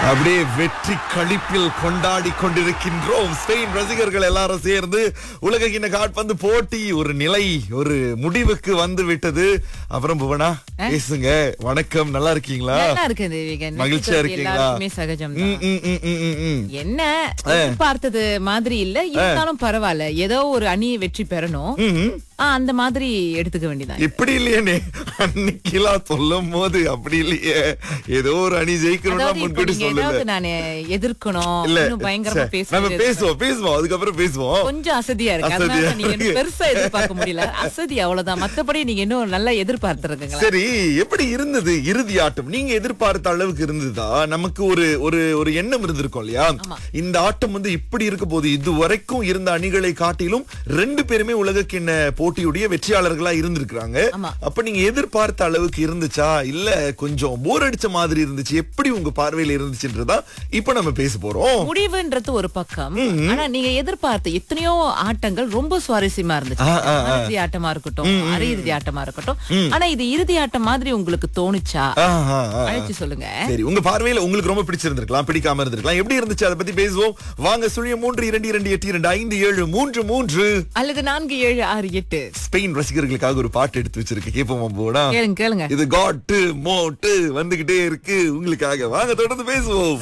அப்படியே வெற்றி களிப்பில் கொண்டாடி கொண்டிருக்கின்றோம் ஸ்பெயின் ரசிகர்கள் எல்லாரும் சேர்ந்து உலக கிண்ண காட்பந்து போட்டி ஒரு நிலை ஒரு முடிவுக்கு வந்து விட்டது அப்புறம் புவனா பேசுங்க வணக்கம் நல்லா இருக்கீங்களா நல்லா இருக்கு தேவிகன் மகிழ்ச்சியா வெற்றி பெறுவது இருக்கீங்களா எல்லாருக்குமே சகஜம் ம், ம், ம், ம், ம், ம். என்ன எதிர்பார்த்தது மாதிரி இல்ல இருந்தாலும் பரவாயில்ல ஏதோ ஒரு அணி வெற்றி பெறணும் ம். ஆ, அந்த மாதிரி எடுத்துக்க வேண்டியதான் இப்படி இல்லையே அன்னைக்கெல்லாம் சொல்லும் போது அப்படி இல்லையே ஏதோ ஒரு அணி ஜெயிக்கணும்னா அதாவது இப்போ முன்கூட்டி நீங்க சொல்லல ஏதாவது நானு எதிர்க்கணும் இல்ல இன்னும் பயங்கரமா சரி, நம்ம பேசுறது பேசுவோம் பேசுவோம் அதுக்கப்புறம் பேசுவோம் கொஞ்சம் அசதியா இருக்கு அசதியா அதனால நீங்க இருக்கு. இன்னும் பெருசா எதிர்பார்க்க முடியல அசதி அவ்வளவுதான் மத்தபடி நீங்க இன்னும் நல்லா எதிர்பார்த்திருக்கீங்களா சரி எப்படி இருந்தது இறுதி ஆட்டம் நீங்க எதிர்பார்த்த அளவுக்கு இருந்ததா நமக்கு ஒரு ஒரு ஒரு எண்ணம் இருந்திருக்கும் இல்லையா ஆமா. இந்த ஆட்டம் வந்து இப்படி இருக்க போது இது வரைக்கும் இருந்த அணிகளை காட்டிலும் ரெண்டு பேருமே உலகக்கிண்ண போட்டியுடைய வெற்றியாளர்களா இருந்திருக்காங்க ஆமா. அப்ப நீங்க எதிர்பார்த்த அளவுக்கு இருந்துச்சா இல்ல கொஞ்சம் போர் அடிச்ச மாதிரி இருந்துச்சு எப்படி உங்க பார்வையில இருந்துச்சுன்றதா இப்ப நம்ம பேச போறோம் முடிவுன்றது ஒரு பக்கம் ஆனா நீங்க எதிர்பார்த்த எத்தனையோ ஆட்டங்கள் ரொம்ப சுவாரஸ்யமா இருந்துச்சு ஆ, ஆ, ஆ. இறுதி ஆட்டமா இருக்கட்டும் அரை இறுதி ஆட்டமா இருக்கட்டும் ஆனா இது இறுதி ஆட்டம் மாதிரி உங்களுக்கு தோணுச்சா ஆஹா, ஆஹா. அழைச்சு சொல்லுங்க சரி உங்க பார்வையில உங்களுக்கு ரொம்ப பிடிச்சிருந்திருக்கலாம் பிடிக்காம இருந்திருக்கலாம் எப்படி இருந்துச்சு அதை பத்தி பேசுவோம் வாங்க சுழிய மூன்று இரண்டு இரண்டு எட்டு இரண்டு ஐந்து ஏழு மூன்று மூன்று அல்லது நான்கு ஏழு ஆறு எட்டு ஸ்பெயின் ரசிகர்களுக்காக ஒரு பாட்டு எடுத்து வச்சிருக்கு கேப்போமா போனா கேளுங்க கேளுங்க இது காட்டு மோட்டு வந்துகிட்டே இருக்கு உங்களுக்காக வாங்க தொடர்ந்து பேசுவோம்